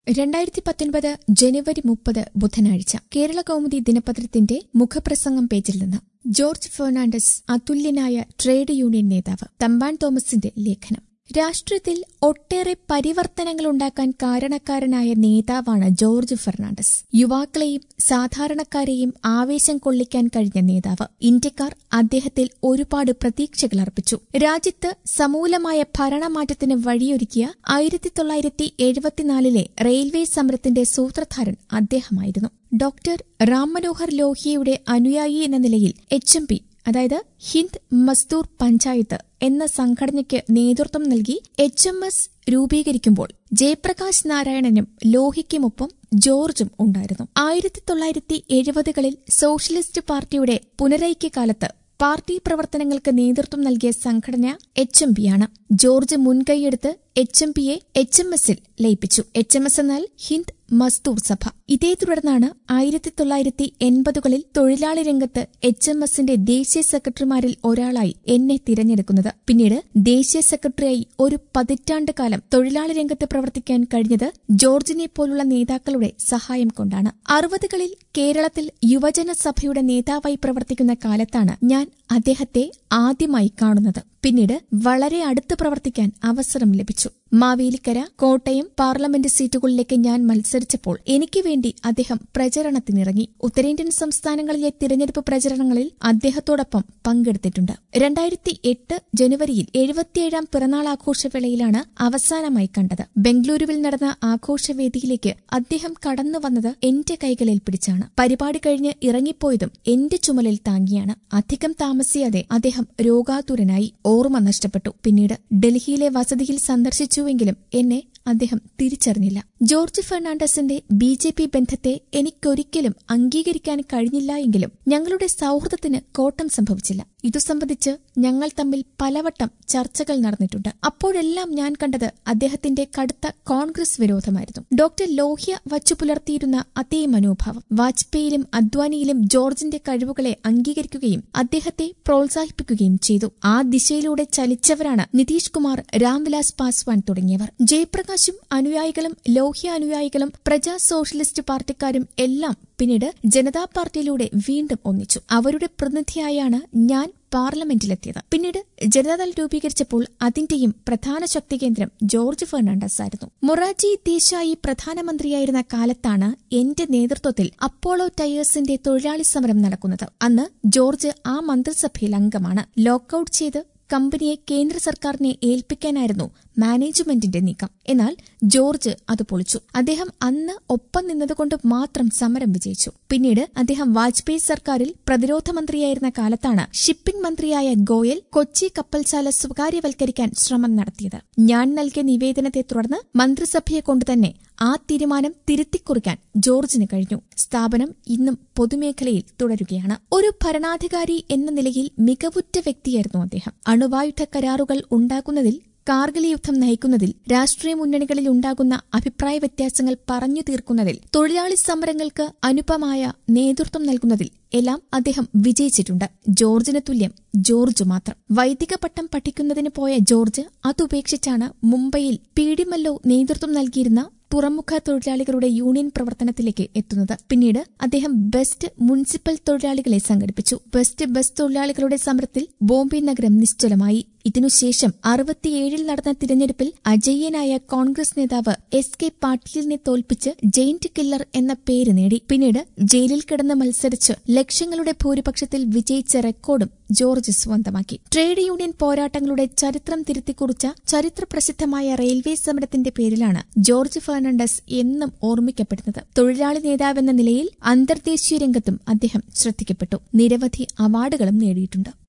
രണ്ടായിരത്തി പത്തൊൻപത് ജനുവരി മുപ്പത് ബുധനാഴ്ച കേരള കൗമുദി ദിനപത്രത്തിന്റെ മുഖപ്രസംഗം പേജിൽ നിന്ന് ജോർജ് ഫെർണാണ്ടസ് അതുല്യനായ ട്രേഡ് യൂണിയൻ നേതാവ് തമ്പാൻ തോമസിന്റെ ലേഖനം രാഷ്ട്രീയത്തിൽ ഒട്ടേറെ പരിവർത്തനങ്ങൾ ഉണ്ടാക്കാൻ കാരണക്കാരനായ നേതാവാണ് ജോർജ് ഫെർണാണ്ടസ് യുവാക്കളെയും സാധാരണക്കാരെയും ആവേശം കൊള്ളിക്കാൻ കഴിഞ്ഞ നേതാവ് ഇന്ത്യക്കാർ അദ്ദേഹത്തിൽ ഒരുപാട് പ്രതീക്ഷകൾ അർപ്പിച്ചു രാജ്യത്ത് സമൂലമായ ഭരണമാറ്റത്തിന് വഴിയൊരുക്കിയ ആയിരത്തി തൊള്ളായിരത്തി എഴുപത്തിനാലിലെ റെയിൽവേ സമരത്തിന്റെ സൂത്രധാരൻ അദ്ദേഹമായിരുന്നു ഡോക്ടർ റാം മനോഹർ ലോഹിയയുടെ അനുയായി എന്ന നിലയിൽ എച്ച് എം പി അതായത് ഹിന്ദ് മസ്ദൂർ പഞ്ചായത്ത് എന്ന സംഘടനയ്ക്ക് നേതൃത്വം നൽകി എച്ച് എം എസ് രൂപീകരിക്കുമ്പോൾ ജയപ്രകാശ് നാരായണനും ലോഹിക്കുമൊപ്പം ജോർജും ഉണ്ടായിരുന്നു ആയിരത്തി തൊള്ളായിരത്തി എഴുപതുകളിൽ സോഷ്യലിസ്റ്റ് പാർട്ടിയുടെ പുനരൈക്യകാലത്ത് പാർട്ടി പ്രവർത്തനങ്ങൾക്ക് നേതൃത്വം നൽകിയ സംഘടന എച്ച് എം പിയാണ് ജോർജ് മുൻകൈയെടുത്ത് എച്ച് എം പിയെ എച്ച് എം എസിൽ ലയിപ്പിച്ചു എച്ച് എം എസ് എന്നാൽ ഹിന്ദ് മസ്ദൂർ സഭ ഇതേ തുടർന്നാണ് ആയിരത്തി തൊള്ളായിരത്തി എൺപതുകളിൽ തൊഴിലാളി രംഗത്ത് എച്ച് എം എസിന്റെ ദേശീയ സെക്രട്ടറിമാരിൽ ഒരാളായി എന്നെ തിരഞ്ഞെടുക്കുന്നത് പിന്നീട് ദേശീയ സെക്രട്ടറിയായി ഒരു പതിറ്റാണ്ട് കാലം തൊഴിലാളി രംഗത്ത് പ്രവർത്തിക്കാൻ കഴിഞ്ഞത് ജോർജിനെ പോലുള്ള നേതാക്കളുടെ സഹായം കൊണ്ടാണ് അറുപതുകളിൽ കേരളത്തിൽ യുവജന സഭയുടെ നേതാവായി പ്രവർത്തിക്കുന്ന കാലത്താണ് ഞാൻ അദ്ദേഹത്തെ ആദ്യമായി കാണുന്നത് പിന്നീട് വളരെ അടുത്ത് പ്രവർത്തിക്കാൻ അവസരം ലഭിച്ചു മാവേലിക്കര കോട്ടയം പാർലമെന്റ് സീറ്റുകളിലേക്ക് ഞാൻ മത്സരിച്ചപ്പോൾ എനിക്ക് വേണ്ടി അദ്ദേഹം പ്രചരണത്തിനിറങ്ങി ഉത്തരേന്ത്യൻ സംസ്ഥാനങ്ങളിലെ തിരഞ്ഞെടുപ്പ് പ്രചരണങ്ങളിൽ അദ്ദേഹത്തോടൊപ്പം പങ്കെടുത്തിട്ടുണ്ട് രണ്ടായിരത്തി എട്ട് ജനുവരിയിൽ എഴുപത്തിയേഴാം പിറന്നാൾ ആഘോഷവേളയിലാണ് അവസാനമായി കണ്ടത് ബംഗളൂരുവിൽ നടന്ന ആഘോഷവേദിയിലേക്ക് അദ്ദേഹം കടന്നു വന്നത് എന്റെ കൈകളിൽ പിടിച്ചാണ് പരിപാടി കഴിഞ്ഞ് ഇറങ്ങിപ്പോയതും എന്റെ ചുമലിൽ താങ്ങിയാണ് അധികം താമസിയാതെ അദ്ദേഹം രോഗാതുരനായി ഓർമ്മ നഷ്ടപ്പെട്ടു പിന്നീട് ഡൽഹിയിലെ വസതിയിൽ സന്ദർശിച്ചുവെങ്കിലും എന്നെ അദ്ദേഹം തിരിച്ചറിഞ്ഞില്ല ജോർജ് ഫെർണാണ്ടസിന്റെ ബി ജെ പി ബന്ധത്തെ എനിക്കൊരിക്കലും അംഗീകരിക്കാൻ കഴിഞ്ഞില്ല എങ്കിലും ഞങ്ങളുടെ സൌഹൃദത്തിന് കോട്ടം സംഭവിച്ചില്ല ഇതു സംബന്ധിച്ച് ഞങ്ങൾ തമ്മിൽ പലവട്ടം ചർച്ചകൾ നടന്നിട്ടുണ്ട് അപ്പോഴെല്ലാം ഞാൻ കണ്ടത് അദ്ദേഹത്തിന്റെ കടുത്ത കോൺഗ്രസ് വിരോധമായിരുന്നു ഡോക്ടർ ലോഹ്യ വച്ചു പുലർത്തിയിരുന്ന അതേ മനോഭാവം വാജ്പേയിലും അദ്വാനിയിലും ജോർജിന്റെ കഴിവുകളെ അംഗീകരിക്കുകയും അദ്ദേഹത്തെ പ്രോത്സാഹിപ്പിക്കുകയും ചെയ്തു ആ ദിശയിലൂടെ ചലിച്ചവരാണ് നിതീഷ് കുമാർ രാംവിലാസ് പാസ്വാൻ തുടങ്ങിയവർ ജയപ്രകാശും അനുയായികളും ലോഹ്യ അനുയായികളും പ്രജാ സോഷ്യലിസ്റ്റ് പാർട്ടിക്കാരും എല്ലാം പിന്നീട് ജനതാ പാർട്ടിയിലൂടെ വീണ്ടും ഒന്നിച്ചു അവരുടെ പ്രതിനിധിയായാണ് ഞാൻ പാർലമെന്റിലെത്തിയത് പിന്നീട് ജനതാദൾ രൂപീകരിച്ചപ്പോൾ അതിന്റെയും പ്രധാന ശക്തി കേന്ദ്രം ജോർജ് ഫെർണാണ്ടസ് ആയിരുന്നു മൊറാജി ദേശായി പ്രധാനമന്ത്രിയായിരുന്ന കാലത്താണ് എന്റെ നേതൃത്വത്തിൽ അപ്പോളോ ടയേഴ്സിന്റെ തൊഴിലാളി സമരം നടക്കുന്നത് അന്ന് ജോർജ് ആ മന്ത്രിസഭയിൽ അംഗമാണ് ലോക്കൌട്ട് ചെയ്ത് കമ്പനിയെ കേന്ദ്ര സർക്കാരിനെ ഏൽപ്പിക്കാനായിരുന്നു മാനേജ്മെന്റിന്റെ നീക്കം എന്നാൽ ജോർജ് അത് പൊളിച്ചു അദ്ദേഹം അന്ന് ഒപ്പം നിന്നതുകൊണ്ട് മാത്രം സമരം വിജയിച്ചു പിന്നീട് അദ്ദേഹം വാജ്പേയി സർക്കാരിൽ പ്രതിരോധ മന്ത്രിയായിരുന്ന കാലത്താണ് ഷിപ്പിംഗ് മന്ത്രിയായ ഗോയൽ കൊച്ചി കപ്പൽശാല സ്വകാര്യവൽക്കരിക്കാൻ ശ്രമം നടത്തിയത് ഞാൻ നൽകിയ നിവേദനത്തെ തുടർന്ന് മന്ത്രിസഭയെ കൊണ്ടുതന്നെ ആ തീരുമാനം തിരുത്തിക്കുറിക്കാൻ ജോർജിന് കഴിഞ്ഞു സ്ഥാപനം ഇന്നും പൊതുമേഖലയിൽ തുടരുകയാണ് ഒരു ഭരണാധികാരി എന്ന നിലയിൽ മികവുറ്റ വ്യക്തിയായിരുന്നു അദ്ദേഹം അണുവായുധ കരാറുകൾ ഉണ്ടാക്കുന്നതിൽ കാർഗിൽ യുദ്ധം നയിക്കുന്നതിൽ രാഷ്ട്രീയ മുന്നണികളിൽ ഉണ്ടാകുന്ന അഭിപ്രായ വ്യത്യാസങ്ങൾ പറഞ്ഞു തീർക്കുന്നതിൽ തൊഴിലാളി സമരങ്ങൾക്ക് അനുപമായ നേതൃത്വം നൽകുന്നതിൽ എല്ലാം അദ്ദേഹം വിജയിച്ചിട്ടുണ്ട് ജോർജിന് തുല്യം ജോർജ് മാത്രം വൈദിക പട്ടം പഠിക്കുന്നതിന് പോയ ജോർജ് അതുപേക്ഷിച്ചാണ് മുംബൈയിൽ പീഡിമല്ലോ നേതൃത്വം നൽകിയിരുന്ന തുറമുഖ തൊഴിലാളികളുടെ യൂണിയൻ പ്രവർത്തനത്തിലേക്ക് എത്തുന്നത് പിന്നീട് അദ്ദേഹം ബെസ്റ്റ് മുനിസിപ്പൽ തൊഴിലാളികളെ സംഘടിപ്പിച്ചു ബെസ്റ്റ് ബസ് തൊഴിലാളികളുടെ സമരത്തിൽ ബോംബെ നഗരം നിശ്ചലമായി ഇതിനുശേഷം അറുപത്തിയേഴിൽ നടന്ന തിരഞ്ഞെടുപ്പിൽ അജയ്യനായ കോൺഗ്രസ് നേതാവ് എസ് കെ പാട്ടീലിനെ തോൽപ്പിച്ച് ജെയിന്റ് കില്ലർ എന്ന പേര് നേടി പിന്നീട് ജയിലിൽ കിടന്ന് മത്സരിച്ച് ലക്ഷങ്ങളുടെ ഭൂരിപക്ഷത്തിൽ വിജയിച്ച റെക്കോർഡും ജോർജ് സ്വന്തമാക്കി ട്രേഡ് യൂണിയൻ പോരാട്ടങ്ങളുടെ ചരിത്രം തിരുത്തിക്കുറിച്ച ചരിത്ര പ്രസിദ്ധമായ റെയിൽവേ സമരത്തിന്റെ പേരിലാണ് ജോർജ് ഫെർണാണ്ടസ് എന്നും ഓർമ്മിക്കപ്പെടുന്നത് തൊഴിലാളി നേതാവെന്ന നിലയിൽ അന്തർദേശീയ രംഗത്തും അദ്ദേഹം ശ്രദ്ധിക്കപ്പെട്ടു നിരവധി അവാർഡുകളും നേടിയിട്ടുണ്ട്